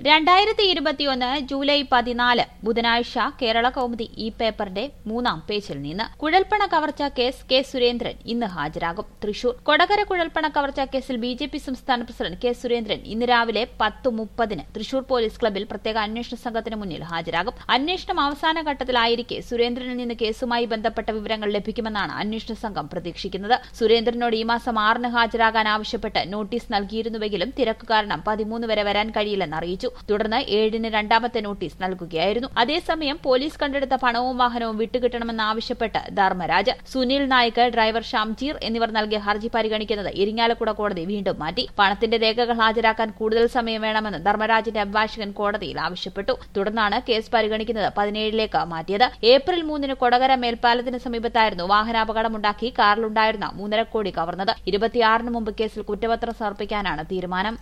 രണ്ടായിരത്തി ഇരുപത്തിയൊന്ന് ജൂലൈ പതിനാല് ബുധനാഴ്ച കേരള കൗമുദി ഈ പേപ്പറിന്റെ മൂന്നാം പേജിൽ നിന്ന് കുഴൽപ്പണ കവർച്ച കേസ് കെ സുരേന്ദ്രൻ ഇന്ന് ഹാജരാകും തൃശൂർ കൊടകര കുഴൽപ്പണ കവർച്ച കേസിൽ ബി ജെ പി സംസ്ഥാന പ്രസിഡന്റ് കെ സുരേന്ദ്രൻ ഇന്ന് രാവിലെ പത്ത് മുപ്പതിന് തൃശൂർ പോലീസ് ക്ലബിൽ പ്രത്യേക അന്വേഷണ സംഘത്തിന് മുന്നിൽ ഹാജരാകും അന്വേഷണം അവസാന ഘട്ടത്തിലായിരിക്കെ സുരേന്ദ്രനിൽ നിന്ന് കേസുമായി ബന്ധപ്പെട്ട വിവരങ്ങൾ ലഭിക്കുമെന്നാണ് അന്വേഷണ സംഘം പ്രതീക്ഷിക്കുന്നത് സുരേന്ദ്രനോട് ഈ മാസം ആറിന് ഹാജരാകാൻ ആവശ്യപ്പെട്ട് നോട്ടീസ് നൽകിയിരുന്നുവെങ്കിലും തിരക്ക് കാരണം പതിമൂന്ന് വരെ വരാൻ കഴിയില്ലെന്ന് അറിയിച്ചു തുടർന്ന് ഏഴിന് രണ്ടാമത്തെ നോട്ടീസ് നൽകുകയായിരുന്നു അതേസമയം പോലീസ് കണ്ടെടുത്ത പണവും വാഹനവും വിട്ടുകിട്ടണമെന്നാവശ്യപ്പെട്ട് ധർമ്മരാജ് സുനിൽ നായിക് ഡ്രൈവർ ഷംജീർ എന്നിവർ നൽകിയ ഹർജി പരിഗണിക്കുന്നത് ഇരിങ്ങാലക്കുട കോടതി വീണ്ടും മാറ്റി പണത്തിന്റെ രേഖകൾ ഹാജരാക്കാൻ കൂടുതൽ സമയം വേണമെന്ന് ധർമ്മരാജിന്റെ അഭിഭാഷകൻ കോടതിയിൽ ആവശ്യപ്പെട്ടു തുടർന്നാണ് കേസ് പരിഗണിക്കുന്നത് പതിനേഴിലേക്ക് മാറ്റിയത് ഏപ്രിൽ മൂന്നിന് കൊടകര മേൽപ്പാലത്തിന് സമീപത്തായിരുന്നു വാഹനാപകടമുണ്ടാക്കി കാറിലുണ്ടായിരുന്ന മൂന്നര കോടി കവർന്നത് ഇരുപത്തിയാറിന് മുമ്പ് കേസിൽ കുറ്റപത്രം സമർപ്പിക്കാനാണ് തീരുമാനം